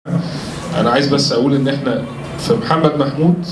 انا عايز بس اقول ان احنا في محمد محمود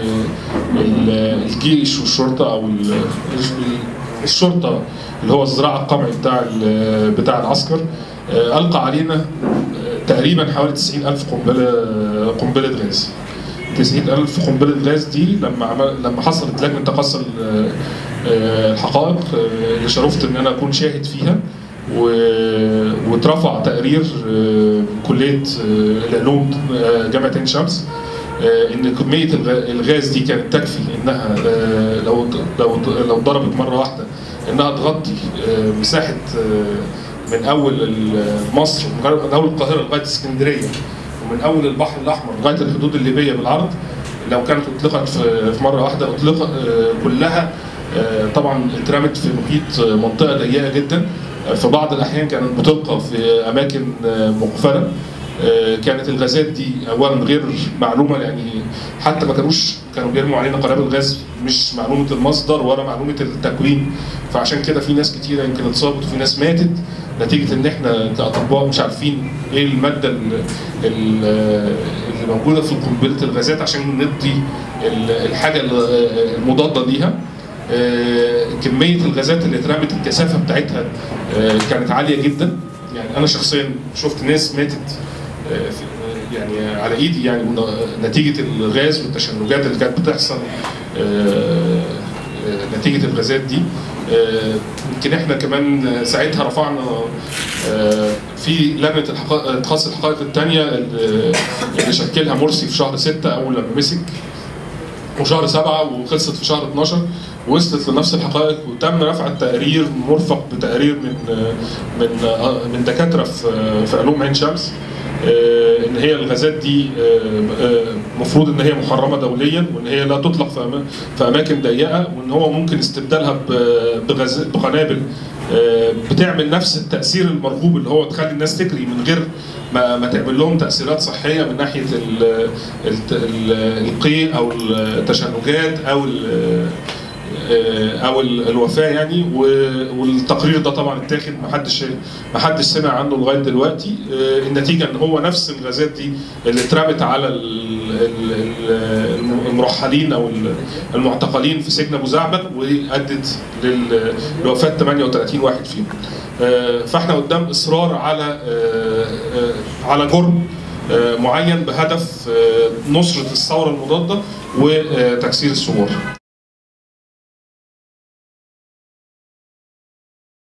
الجيش والشرطه او الشرطه اللي هو الزراعه القمعي بتاع بتاع العسكر القى علينا تقريبا حوالي 90000 قنبله قنبله غاز 90000 قنبله غاز دي لما عمل لما حصلت لجنه تقصي الحقائق اللي شرفت ان انا اكون شاهد فيها واترفع تقرير كليه العلوم جامعه عين شمس ان كميه الغاز دي كانت تكفي انها لو لو لو ضربت مره واحده انها تغطي مساحه من اول مصر من اول القاهره لغايه اسكندريه ومن اول البحر الاحمر لغايه الحدود الليبيه بالعرض لو كانت اطلقت في مره واحده اطلق كلها طبعا اترمت في محيط منطقه ضيقه جدا في بعض الاحيان كانت بتلقى في اماكن مقفله كانت الغازات دي اولا غير معلومه يعني حتى ما كانوش كانوا بيرموا علينا قنابل غاز مش معلومه المصدر ولا معلومه التكوين فعشان كده في ناس كتيره يمكن اتصابت وفي ناس ماتت نتيجه ان احنا كاطباء مش عارفين ايه الماده اللي موجوده في قنبله الغازات عشان ندي الحاجه المضاده ليها كميه الغازات اللي اترمت الكثافه بتاعتها كانت عاليه جدا يعني انا شخصيا شفت ناس ماتت يعني على ايدي يعني نتيجه الغاز والتشنجات اللي كانت بتحصل نتيجه الغازات دي يمكن احنا كمان ساعتها رفعنا في لجنه تخصص الحقائق الثانيه اللي شكلها مرسي في شهر 6 اول لما مسك وشهر سبعة وخلصت في شهر 12 وصلت لنفس الحقائق وتم رفع التقرير مرفق بتقرير من من من دكاتره في في علوم عين شمس ان هي الغازات دي المفروض ان هي محرمه دوليا وان هي لا تطلق في في اماكن ضيقه وان هو ممكن استبدالها بغاز بقنابل بتعمل نفس التاثير المرغوب اللي هو تخلي الناس تجري من غير ما, ما تعمل لهم تاثيرات صحيه من ناحيه القيء او التشنجات او او الوفاه يعني والتقرير ده طبعا اتاخد ما حدش ما حدش سمع عنه لغايه دلوقتي النتيجه ان هو نفس الغازات دي اللي اترمت على المرحلين او المعتقلين في سجن ابو زعبل وادت لوفاه 38 واحد فيهم فاحنا قدام اصرار على على جرم معين بهدف نصره الثوره المضاده وتكسير الثوار